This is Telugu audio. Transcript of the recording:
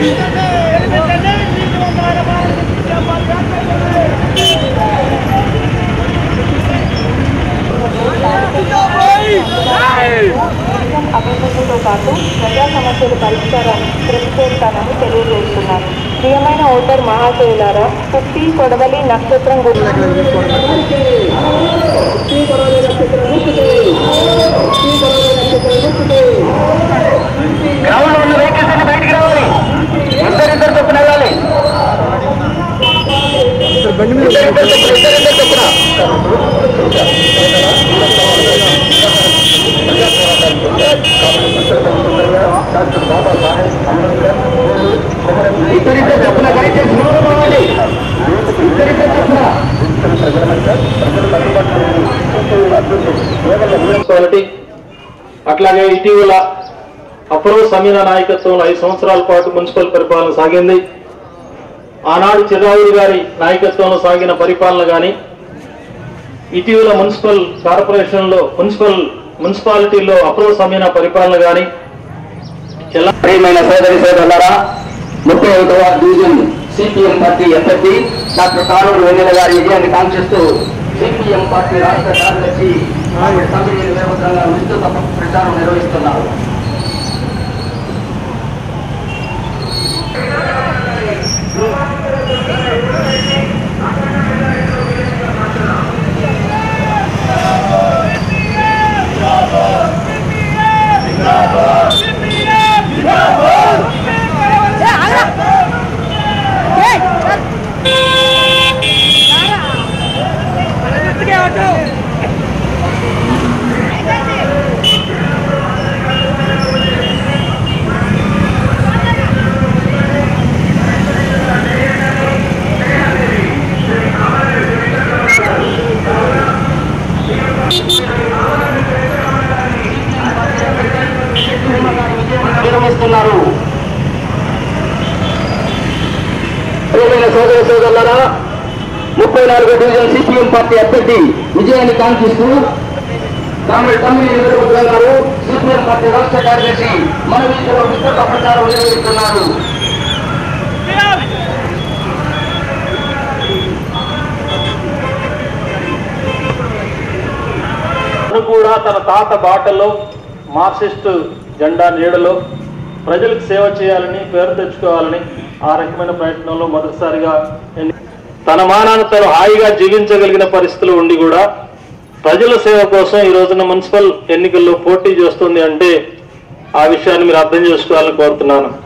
అభివృద్ధితో పాటు ప్రజా సమస్యల పరిష్కారాన్ని కృషి చేస్తానని తెలియజేస్తున్నాను ప్రియమైన ఓటర్ మహాశయులారా పుట్టి కొడవలి నక్షత్రం గురించి గ్రౌండ్ ఉన్న వెహికల్స్ అన్ని బయటికి రావాలి ఇద్దరిద్దరు చొప్పున వెళ్ళాలి ఇద్దరిద్దరు చొప్పున ఇద్దరిద్దరు చొప్పున ఇద్దరిద్దరు చొప్పున దయచేసి ముందుకు పోవాలి ఇద్దరిద్దరు చొప్పున మున్సిపాలిటీ అట్లాగే ఇటీవల అప్రో సమీన నాయకత్వంలో ఐదు సంవత్సరాల పాటు మున్సిపల్ పరిపాలన సాగింది ఆనాడు చిరావురి గారి నాయకత్వంలో సాగిన పరిపాలన కానీ ఇటీవల మున్సిపల్ కార్పొరేషన్లో మున్సిపల్ మున్సిపాలిటీలో అప్రో సమీన పరిపాలన కానీ ఎలా ప్రియమైన సోదరి సోదరులారా ముప్పై ఒకటవ డివిజన్ సిపిఎం పార్టీ అభ్యర్థి డాక్టర్ కారూరు వెన్నెల గారి విజయాన్ని కాంక్షిస్తూ సిపిఎం పార్టీ రాష్ట్ర కార్యదర్శి ఆవిడ సభ్యుల నిర్వహణగా విస్తృత ప్రచారం నిర్వహిస్తున్నారు నిర్వహిస్తున్నారు ప్రియమైన సోదర సోదరులారా ముప్పై నాలుగో డివిజన్ సిపిఎం పార్టీ అభ్యర్థి విజయాన్ని కాంక్షిస్తూ కామ్రేడ్ తమ్మిడి నివేదిక గారు సిపిఎం పార్టీ రాష్ట్ర కార్యదర్శి మన వీధిలో విస్తృత ప్రచారం నిర్వహిస్తున్నారు తను కూడా తన తాత బాటలో మార్క్సిస్ట్ జెండా నీడలో ప్రజలకు సేవ చేయాలని పేరు తెచ్చుకోవాలని ఆ రకమైన ప్రయత్నంలో మొదటిసారిగా ఎన్ని- తన మానాన్ని తను హాయిగా జీవించగలిగిన పరిస్థితులు ఉండి కూడా ప్రజల సేవ కోసం ఈ రోజున మున్సిపల్ ఎన్నికల్లో పోటీ చేస్తుంది అంటే ఆ విషయాన్ని మీరు అర్థం చేసుకోవాలని కోరుతున్నాను